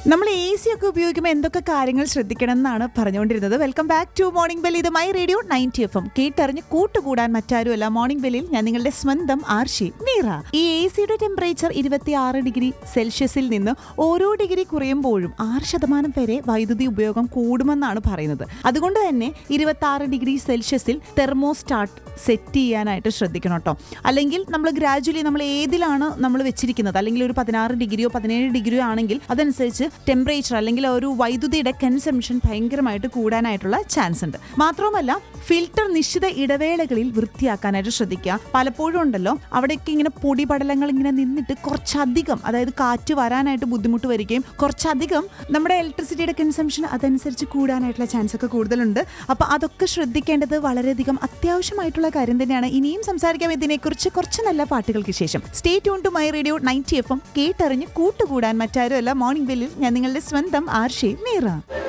നമ്മൾ A C ഒക്കെ ഉപയോഗിക്കുമ്പോൾ എന്തൊക്കെ കാര്യങ്ങൾ ശ്രദ്ധിക്കണം എന്നാണ് പറഞ്ഞുകൊണ്ടിരുന്നത് welcome back to morning bell ഇത് my radio ninety F M കേട്ടറിഞ്ഞ് കൂട്ടുകൂടാൻ മറ്റാരുമല്ല മോർണിംഗ് ബെല്ലിൽ ഞാൻ നിങ്ങളുടെ സ്വന്തം ആർഷി മീറ ഈ എ സിയുടെ ടെമ്പറേച്ചർ ഇരുപത്തി ആറ് ഡിഗ്രി സെൽഷ്യസിൽ നിന്ന് ഓരോ ഡിഗ്രി കുറയുമ്പോഴും ആറ് ശതമാനം വരെ വൈദ്യുതി ഉപയോഗം കൂടുമെന്നാണ് പറയുന്നത് അതുകൊണ്ട് തന്നെ ഇരുപത്തി ആറ് ഡിഗ്രി സെൽഷ്യസിൽ തെർമോസ്റ്റാർട്ട് സെറ്റ് ചെയ്യാനായിട്ട് ശ്രദ്ധിക്കണം കേട്ടോ അല്ലെങ്കിൽ നമ്മൾ ഗ്രാജുവലി നമ്മൾ ഏതിലാണ് നമ്മൾ വെച്ചിരിക്കുന്നത് അല്ലെങ്കിൽ ഒരു പതിനാറ് ഡിഗ്രിയോ പതിനേഴ് ഡിഗ്രിയോ ആണെങ്കിൽ അതനുസരിച്ച് ടെമ്പറേച്ചർ അല്ലെങ്കിൽ ഒരു വൈദ്യുതിയുടെ കൺസംഷൻ ഭയങ്കരമായിട്ട് കൂടാനായിട്ടുള്ള ചാൻസ് ഉണ്ട് മാത്രവുമല്ല ഫിൽട്ടർ നിശ്ചിത ഇടവേളകളിൽ വൃത്തിയാക്കാനായിട്ട് ശ്രദ്ധിക്കുക പലപ്പോഴും ഉണ്ടല്ലോ അവിടേക്ക് ഇങ്ങനെ പൊടി പടലങ്ങൾ ഇങ്ങനെ നിന്നിട്ട് കുറച്ചധികം അതായത് കാറ്റ് വരാനായിട്ട് ബുദ്ധിമുട്ട് വരികയും കുറച്ചധികം നമ്മുടെ ഇലക്ട്രിസിറ്റിയുടെ കൺസംഷൻ അതനുസരിച്ച് കൂടാനായിട്ടുള്ള ചാൻസ് ഒക്കെ കൂടുതലുണ്ട് അപ്പോൾ അതൊക്കെ ശ്രദ്ധിക്കേണ്ടത് വളരെയധികം അത്യാവശ്യമായിട്ടുള്ള കാര്യം തന്നെയാണ് ഇനിയും സംസാരിക്കാം ഇതിനെക്കുറിച്ച് കുറച്ച് നല്ല പാട്ടുകൾക്ക് ശേഷം stay tune to my radio ninety F M കേട്ടറിഞ്ഞ് കൂട്ടുകൂടാൻ മറ്റാരുമല്ല മോർണിംഗ് ബെല്ലിൽ ഞാൻ നിങ്ങളുടെ സ്വന്തം ആർഷേ മീറ